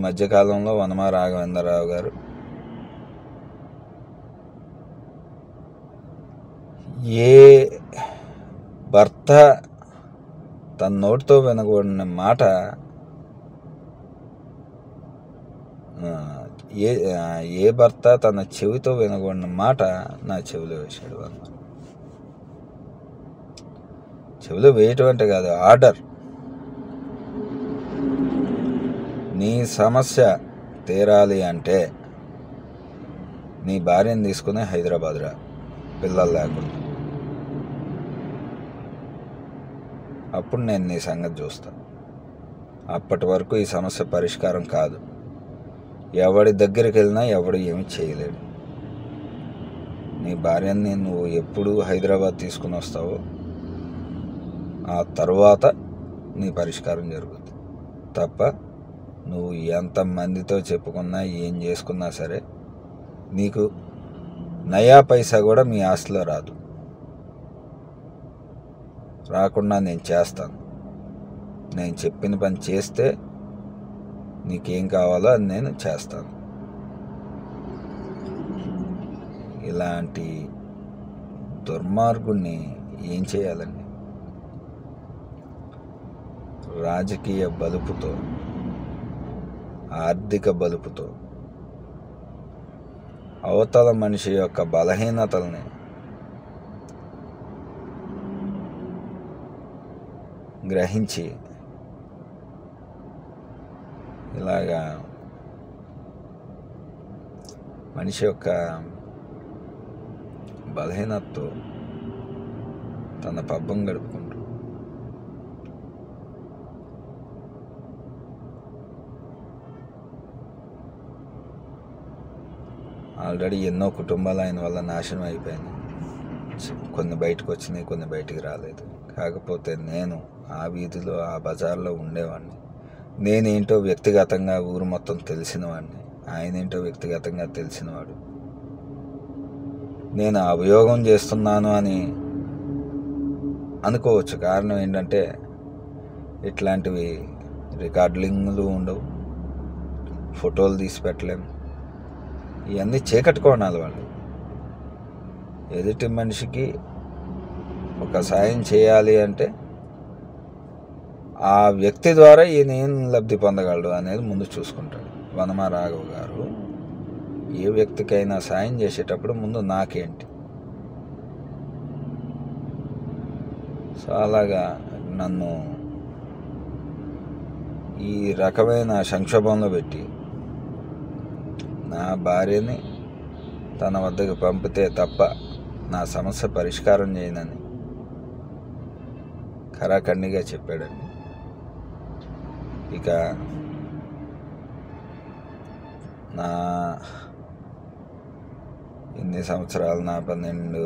మధ్యకాలంలో వనమా రాఘవేంద్రరావు గారు ఏ భర్త తన నోటితో వినకూడని మాట ఆ, ఏ ఆ, ఏ భర్త తన చెవితో వినకూడని మాట నా చెవిలో వేశాడు అన్నమాట చెవిలో వేయటం అంటే కాదు ఆర్డర్ నీ సమస్య తీరాలి అంటే నీ భార్యను తీసుకుని హైదరాబాద్ రా పిల్లలు లేకుండా అప్పుడు నేను నీ సంగతి చూస్తాను అప్పటి వరకు ఈ సమస్య పరిష్కారం కాదు ఎవడి దగ్గరికి వెళ్ళినా ఎవడు ఏమి చేయలేడు నీ భార్యని నువ్వు ఎప్పుడు హైదరాబాద్ తీసుకుని వస్తావో ఆ తర్వాత నీ పరిష్కారం జరుగుతుంది తప్ప నువ్వు ఎంత మందితో చెప్పుకున్నా ఏం చేసుకున్నా సరే నీకు నయా పైసా కూడా మీ ఆస్తిలో రాదు రాకుండా నేను చేస్తాను నేను చెప్పిన పని చేస్తే నీకేం కావాలో అది నేను చేస్తాను ఇలాంటి దుర్మార్గుణ్ణి ఏం చేయాలండి రాజకీయ బలుపుతో ఆర్థిక బలుపుతో అవతల మనిషి యొక్క బలహీనతల్ని గ్రహించి ఇలాగా మనిషి యొక్క బలహీనతతో తన పబ్బం గడుపుకుంటూ ఆల్రెడీ ఎన్నో కుటుంబాలు ఆయన వల్ల నాశనం అయిపోయినాయి కొన్ని బయటకు వచ్చినాయి కొన్ని బయటికి రాలేదు కాకపోతే నేను ఆ వీధిలో ఆ బజార్లో ఉండేవాడిని నేనేంటో వ్యక్తిగతంగా ఊరు మొత్తం తెలిసిన వాడిని ఆయన ఏంటో వ్యక్తిగతంగా తెలిసినవాడు నేను అభియోగం చేస్తున్నాను అని అనుకోవచ్చు కారణం ఏంటంటే ఇట్లాంటివి రికార్డింగ్లు ఉండవు ఫోటోలు తీసి పెట్టలేము ఇవన్నీ చీకటి కోణాలు వాళ్ళు ఎదుటి మనిషికి ఒక సాయం చేయాలి అంటే ఆ వ్యక్తి ద్వారా ఈయన ఏం లబ్ధి పొందగలడు అనేది ముందు చూసుకుంటాడు వనమా రాఘవ్ గారు ఏ వ్యక్తికైనా సాయం చేసేటప్పుడు ముందు నాకేంటి సో అలాగా నన్ను ఈ రకమైన సంక్షోభంలో పెట్టి నా భార్యని తన వద్దకు పంపితే తప్ప నా సమస్య పరిష్కారం చేయనని ఖరాఖండిగా చెప్పాడండి ఇక నా ఇన్ని సంవత్సరాలు నా పన్నెండు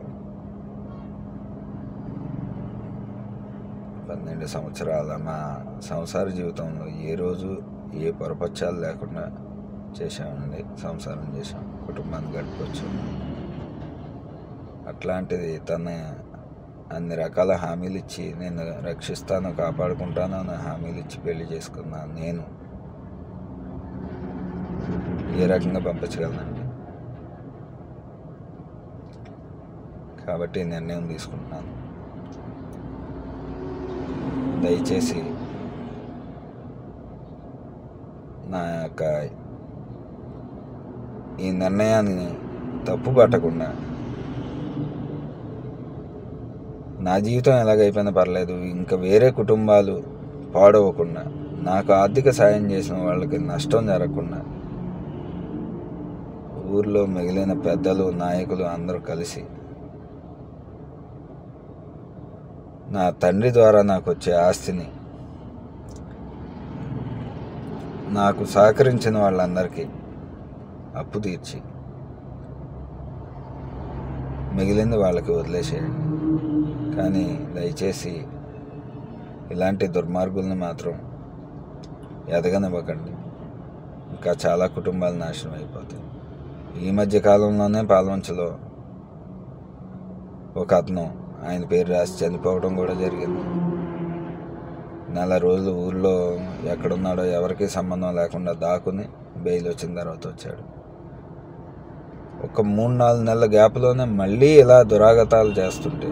పన్నెండు సంవత్సరాల మా సంసార జీవితంలో ఏ రోజు ఏ పొరపచ్చాలు లేకుండా చేసామండి సంసారం చేసాం కుటుంబాన్ని గడపచ్చు అట్లాంటిది తన అన్ని రకాల హామీలు ఇచ్చి నేను రక్షిస్తాను కాపాడుకుంటాను అని హామీలు ఇచ్చి పెళ్లి చేసుకున్నాను నేను ఏ రకంగా పంపించగలనండి కాబట్టి నిర్ణయం తీసుకుంటున్నాను దయచేసి నా యొక్క ఈ నిర్ణయాన్ని తప్పు పట్టకుండా నా జీవితం ఎలాగైపోయినా పర్లేదు ఇంకా వేరే కుటుంబాలు పాడవకుండా నాకు ఆర్థిక సాయం చేసిన వాళ్ళకి నష్టం జరగకుండా ఊర్లో మిగిలిన పెద్దలు నాయకులు అందరూ కలిసి నా తండ్రి ద్వారా నాకు వచ్చే ఆస్తిని నాకు సహకరించిన వాళ్ళందరికీ అప్పు తీర్చి మిగిలింది వాళ్ళకి వదిలేసేయండి కానీ దయచేసి ఇలాంటి దుర్మార్గుల్ని మాత్రం ఎదగనివ్వకండి ఇంకా చాలా కుటుంబాలు నాశనం అయిపోతాయి ఈ మధ్య కాలంలోనే పాల్వంచలో ఒక అతను ఆయన పేరు రాసి చనిపోవడం కూడా జరిగింది నెల రోజులు ఊళ్ళో ఎక్కడున్నాడో ఎవరికి సంబంధం లేకుండా దాక్కుని బెయిల్ వచ్చిన తర్వాత వచ్చాడు ఒక మూడు నాలుగు నెలల గ్యాప్లోనే మళ్ళీ ఇలా దురాగతాలు చేస్తుంటే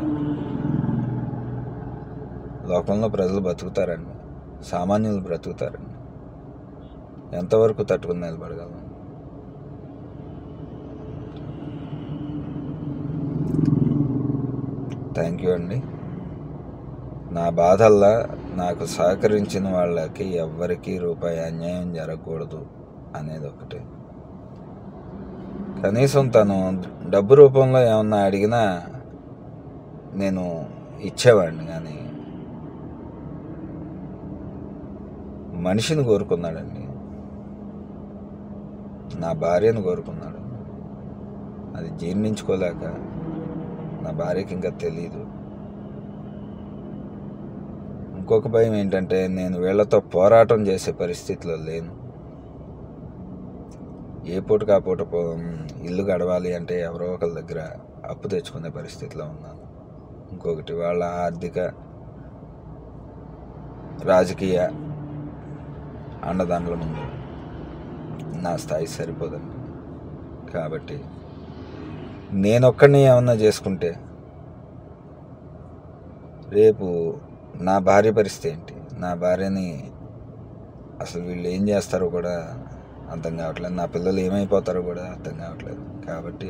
లోకంలో ప్రజలు బతుకుతారండి సామాన్యులు బ్రతుకుతారండి ఎంతవరకు తట్టుకుని నిలబడగలం థ్యాంక్ యూ అండి నా బాధల్లా నాకు సహకరించిన వాళ్ళకి ఎవ్వరికీ రూపాయి అన్యాయం జరగకూడదు అనేది ఒకటి కనీసం తను డబ్బు రూపంలో ఏమన్నా అడిగినా నేను ఇచ్చేవాడిని కానీ మనిషిని కోరుకున్నాడండి నా భార్యను కోరుకున్నాడు అది జీర్ణించుకోలేక నా భార్యకి ఇంకా తెలియదు ఇంకొక భయం ఏంటంటే నేను వీళ్ళతో పోరాటం చేసే పరిస్థితిలో లేను ఏ పూటకు ఆ పూట పో ఇల్లు గడవాలి అంటే ఎవరో ఒకరి దగ్గర అప్పు తెచ్చుకునే పరిస్థితిలో ఉన్నాను ఇంకొకటి వాళ్ళ ఆర్థిక రాజకీయ అండదండల ముందు నా స్థాయి సరిపోదండి కాబట్టి నేనొక్కడిని ఏమన్నా చేసుకుంటే రేపు నా భార్య పరిస్థితి ఏంటి నా భార్యని అసలు వీళ్ళు ఏం చేస్తారో కూడా అర్థం కావట్లేదు నా పిల్లలు ఏమైపోతారో కూడా అర్థం కావట్లేదు కాబట్టి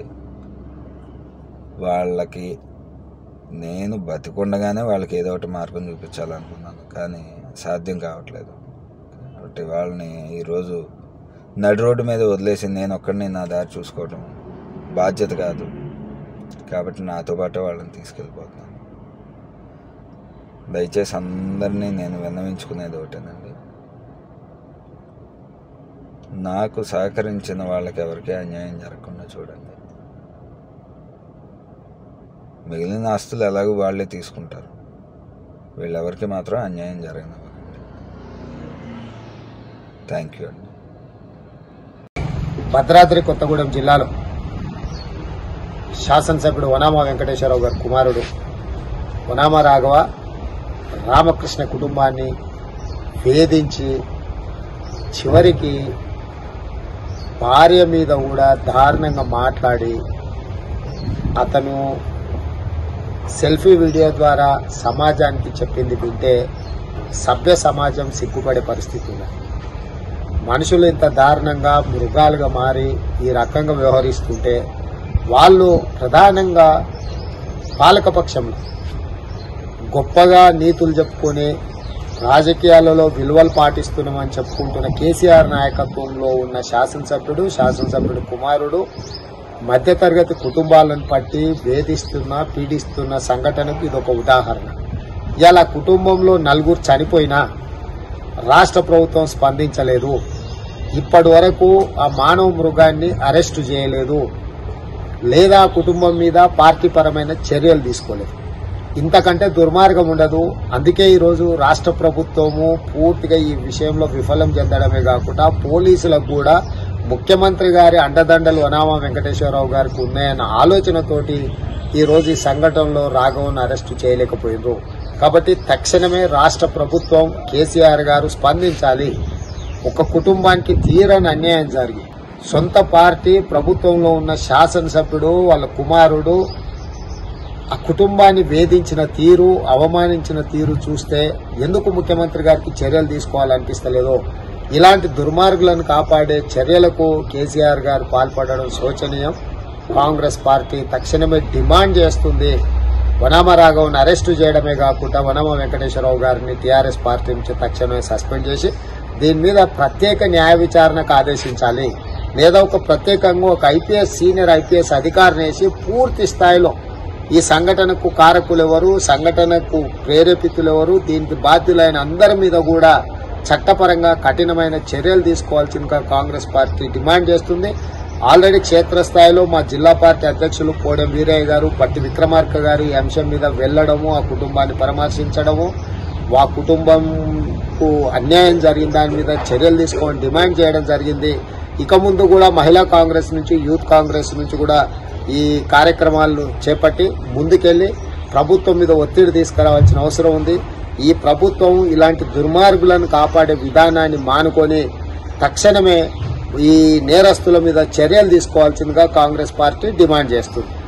వాళ్ళకి నేను బతికుండగానే వాళ్ళకి ఏదో ఒకటి మార్గం చూపించాలనుకున్నాను కానీ సాధ్యం కావట్లేదు కాబట్టి వాళ్ళని ఈరోజు నడి రోడ్డు మీద వదిలేసి నేను ఒక్కడిని నా దారి చూసుకోవడం బాధ్యత కాదు కాబట్టి నాతో పాటు వాళ్ళని తీసుకెళ్ళిపోతున్నాను దయచేసి అందరినీ నేను విన్నవించుకునేది ఒకటేనండి నాకు సహకరించిన వాళ్ళకి ఎవరికీ అన్యాయం జరగకుండా చూడండి మిగిలిన ఆస్తులు ఎలాగో వాళ్ళే తీసుకుంటారు వీళ్ళెవరికి మాత్రం అన్యాయం జరగనివ్వకండి థ్యాంక్ యూ అండి భద్రాద్రి కొత్తగూడెం జిల్లాలో శాసనసభ్యుడు వనామా వెంకటేశ్వరరావు గారి కుమారుడు వనామా రాఘవ రామకృష్ణ కుటుంబాన్ని వేధించి చివరికి భార్య మీద కూడా దారుణంగా మాట్లాడి అతను సెల్ఫీ వీడియో ద్వారా సమాజానికి చెప్పింది వింటే సభ్య సమాజం సిగ్గుపడే పరిస్థితి ఉంది మనుషులు ఇంత దారుణంగా మృగాలుగా మారి ఈ రకంగా వ్యవహరిస్తుంటే వాళ్ళు ప్రధానంగా పాలకపక్షంలో గొప్పగా నీతులు చెప్పుకొని రాజకీయాలలో విలువలు పాటిస్తున్నామని చెప్పుకుంటున్న కేసీఆర్ నాయకత్వంలో ఉన్న శాసనసభ్యుడు శాసనసభ్యుడు కుమారుడు మధ్యతరగతి కుటుంబాలను పట్టి వేధిస్తున్న పీడిస్తున్న సంఘటనకు ఇదొక ఉదాహరణ ఇలా కుటుంబంలో నలుగురు చనిపోయినా రాష్ట్ర ప్రభుత్వం స్పందించలేదు ఇప్పటి వరకు ఆ మానవ మృగాన్ని అరెస్టు చేయలేదు లేదా ఆ కుటుంబం మీద పార్టీ పరమైన చర్యలు తీసుకోలేదు ఇంతకంటే దుర్మార్గం ఉండదు అందుకే ఈరోజు రాష్ట్ర ప్రభుత్వము పూర్తిగా ఈ విషయంలో విఫలం చెందడమే కాకుండా పోలీసులకు కూడా ముఖ్యమంత్రి గారి అండదండలు వనామా వెంకటేశ్వరరావు గారికి ఉన్నాయన్న ఆలోచనతోటి ఈ రోజు ఈ సంఘటనలో రాఘవన్ అరెస్టు చేయలేకపోయినరు కాబట్టి తక్షణమే రాష్ట్ర ప్రభుత్వం కేసీఆర్ గారు స్పందించాలి ఒక కుటుంబానికి తీరని అన్యాయం జరిగి సొంత పార్టీ ప్రభుత్వంలో ఉన్న శాసనసభ్యుడు వాళ్ళ కుమారుడు ఆ కుటుంబాన్ని వేధించిన తీరు అవమానించిన తీరు చూస్తే ఎందుకు ముఖ్యమంత్రి గారికి చర్యలు తీసుకోవాలనిపిస్తలేదో ఇలాంటి దుర్మార్గులను కాపాడే చర్యలకు కేసీఆర్ గారు పాల్పడడం శోచనీయం కాంగ్రెస్ పార్టీ తక్షణమే డిమాండ్ చేస్తుంది వనామ రాఘవన్ అరెస్టు చేయడమే కాకుండా వనామ వెంకటేశ్వరరావు గారిని టీఆర్ఎస్ పార్టీ నుంచి తక్షణమే సస్పెండ్ చేసి దీని మీద ప్రత్యేక న్యాయ విచారణకు ఆదేశించాలి లేదా ఒక ప్రత్యేకంగా ఒక ఐపీఎస్ సీనియర్ ఐపీఎస్ అధికారిని వేసి పూర్తి స్థాయిలో ఈ సంఘటనకు కారకులు ఎవరు సంఘటనకు ప్రేరేపితులు ఎవరు దీనికి బాధ్యులైన అందరి మీద కూడా చట్టపరంగా కఠినమైన చర్యలు తీసుకోవాల్సిందిగా కాంగ్రెస్ పార్టీ డిమాండ్ చేస్తుంది ఆల్రెడీ క్షేత్రస్థాయిలో మా జిల్లా పార్టీ అధ్యక్షులు కోడెం వీరయ్య గారు పట్టి విక్రమార్క గారు ఈ అంశం మీద వెళ్లడము ఆ కుటుంబాన్ని పరామర్శించడము ఆ కుటుంబంకు అన్యాయం జరిగిన దాని మీద చర్యలు తీసుకొని డిమాండ్ చేయడం జరిగింది ఇక ముందు కూడా మహిళా కాంగ్రెస్ నుంచి యూత్ కాంగ్రెస్ నుంచి కూడా ఈ కార్యక్రమాలను చేపట్టి ముందుకెళ్లి ప్రభుత్వం మీద ఒత్తిడి తీసుకురావాల్సిన అవసరం ఉంది ఈ ప్రభుత్వం ఇలాంటి దుర్మార్గులను కాపాడే విధానాన్ని మానుకొని తక్షణమే ఈ నేరస్తుల మీద చర్యలు తీసుకోవాల్సిందిగా కాంగ్రెస్ పార్టీ డిమాండ్ చేస్తుంది